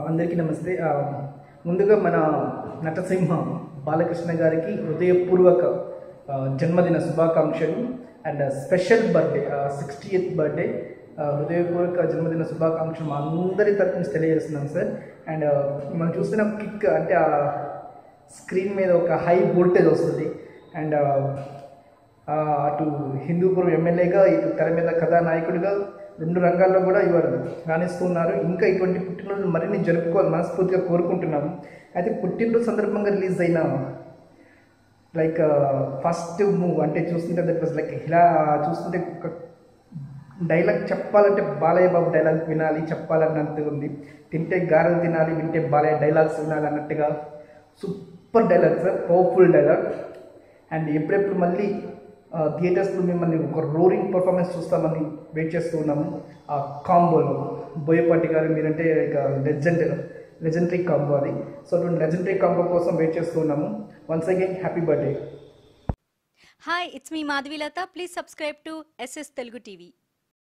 అందరికీ నమస్తే ఆ, ముందుగా మన నటసింహ బాలకృష్ణ గారికి హృదయపూర్వక ఆ, జన్మదిన శుభాకాంక్షలు and special birthday sixty eighth birthday హృదయపూర్వక జన్మదిన శుభాకాంక్షలు మా అందరి తరఫు నుంచి తెలియజేస్తున్నాం సార్ అండ్ మనం చూస్తున్న కిక్ అంటే ఆ స్క్రీన్ మీద ఒక హై వోల్టేజ్ వస్తుంది అండ్ ఆ, అటు హిందూపురం ఎమ్మెల్యేగా ఇటు తెర మీద కథానాయకుడిగా రెండు రంగాల్లో కూడా ఇవారు రాణిస్తున్నారు ఇంకా ఇటువంటి పుట్టినరోజు మరిన్ని జరుపుకోవాలి మనస్ఫూర్తిగా కోరుకుంటున్నాము అయితే పుట్టినరోజు సందర్భంగా రిలీజ్ అయిన లైక్ ఫస్ట్ మూవ్ అంటే చూస్తుంటే దట్ వాజ్ లైక్ ఇలా చూస్తుంటే ఒక డైలాగ్ చెప్పాలంటే బాలయ్య బాబు డైలాగ్ వినాలి చెప్పాలన్నట్టు ఉంది తింటే గారెలు తినాలి వింటే బాలయ్య డైలాగ్స్ వినాలి అన్నట్టుగా super dialogue sir powerful dialogue and ఎప్పుడెప్పుడు మళ్ళీ థియేటర్స్లో మిమ్మల్ని ఒక రోరింగ్ పర్ఫార్మెన్స్ చూస్తామని వెయిట్ చేస్తూ ఉన్నాము ఆ కాంబోలో బోయపాటి గారు మీరంటే ఇక లెజెండ్ లెజెండరీ కాంబో అది సో అటువంటి లెజెండరీ కాంబో కోసం వెయిట్ చేస్తూ ఉన్నాము once again happy birthday hi it's me Madhavilatha please subscribe to SS Telugu TV